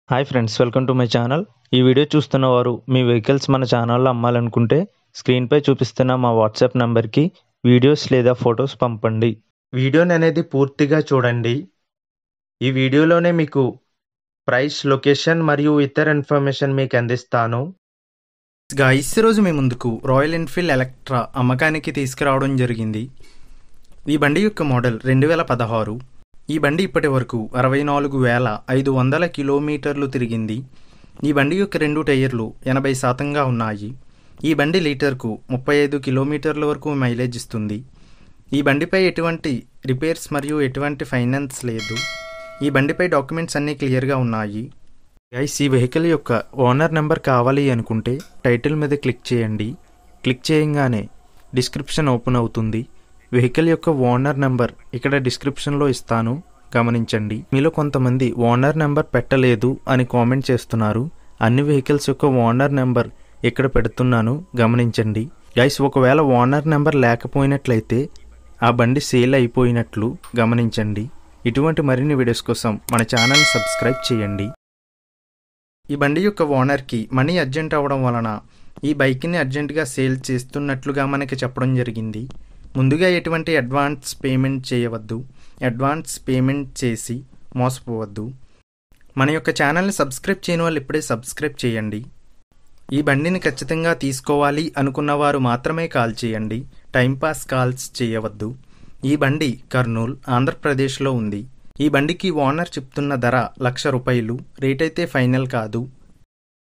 hi friends welcome to my channel ఈ video చూస్తున్న వారు మీ వెహికల్స్ మన ఛానల్లో అమ్మాలనుకుంటే స్క్రీన్పై చూపిస్తున్న మా వాట్సాప్ నంబర్కి వీడియోస్ లేదా ఫొటోస్ పంపండి వీడియోని అనేది పూర్తిగా చూడండి ఈ వీడియోలోనే మీకు ప్రైస్ లొకేషన్ మరియు ఇతర ఇన్ఫర్మేషన్ మీకు అందిస్తాను గాయస్ ఈరోజు మీ ముందుకు రాయల్ ఎన్ఫీల్డ్ ఎలక్ట్రా అమ్మకానికి తీసుకురావడం జరిగింది ఈ బండి యొక్క మోడల్ రెండు వేల పదహారు ఈ బండి ఇప్పటి వరకు అరవై నాలుగు వేల ఐదు వందల కిలోమీటర్లు తిరిగింది ఈ బండి యొక్క రెండు టైర్లు ఎనభై శాతంగా ఉన్నాయి ఈ బండి లీటర్కు ముప్పై ఐదు కిలోమీటర్ల వరకు మైలేజ్ ఇస్తుంది ఈ బండిపై ఎటువంటి రిపేర్స్ మరియు ఎటువంటి ఫైనాన్స్ లేదు ఈ బండిపై డాక్యుమెంట్స్ అన్నీ క్లియర్గా ఉన్నాయి గైస్ ఈ వెహికల్ యొక్క ఓనర్ నెంబర్ కావాలి అనుకుంటే టైటిల్ మీద క్లిక్ చేయండి క్లిక్ చేయంగానే డిస్క్రిప్షన్ ఓపెన్ అవుతుంది వెహికల్ యొక్క ఓనర్ నెంబర్ ఇక్కడ డిస్క్రిప్షన్లో ఇస్తాను గమనించండి మీలో కొంతమంది ఓనర్ నెంబర్ పెట్టలేదు అని కామెంట్ చేస్తున్నారు అన్ని వెహికల్స్ యొక్క ఓనర్ నెంబర్ ఇక్కడ పెడుతున్నాను గమనించండి గైస్ ఒకవేళ ఓనర్ నెంబర్ లేకపోయినట్లయితే ఆ బండి సేల్ అయిపోయినట్లు గమనించండి ఇటువంటి మరిన్ని వీడియోస్ కోసం మన ఛానల్ సబ్స్క్రైబ్ చేయండి ఈ బండి యొక్క ఓనర్కి మనీ అర్జెంట్ అవ్వడం వలన ఈ బైక్ని అర్జెంటుగా సేల్ చేస్తున్నట్లుగా మనకి చెప్పడం జరిగింది ముందుగా ఎటువంటి అడ్వాన్స్ పేమెంట్ చేయవద్దు అడ్వాన్స్ పేమెంట్ చేసి మోసపోవద్దు మన యొక్క ఛానల్ని సబ్స్క్రైబ్ చేయని వాళ్ళు ఇప్పుడే సబ్స్క్రైబ్ చేయండి ఈ బండిని ఖచ్చితంగా తీసుకోవాలి అనుకున్న వారు మాత్రమే కాల్ చేయండి టైంపాస్ కాల్స్ చేయవద్దు ఈ బండి కర్నూల్ ఆంధ్రప్రదేశ్లో ఉంది ఈ బండికి ఓనర్ చెప్తున్న ధర లక్ష రూపాయలు రేట్ అయితే ఫైనల్ కాదు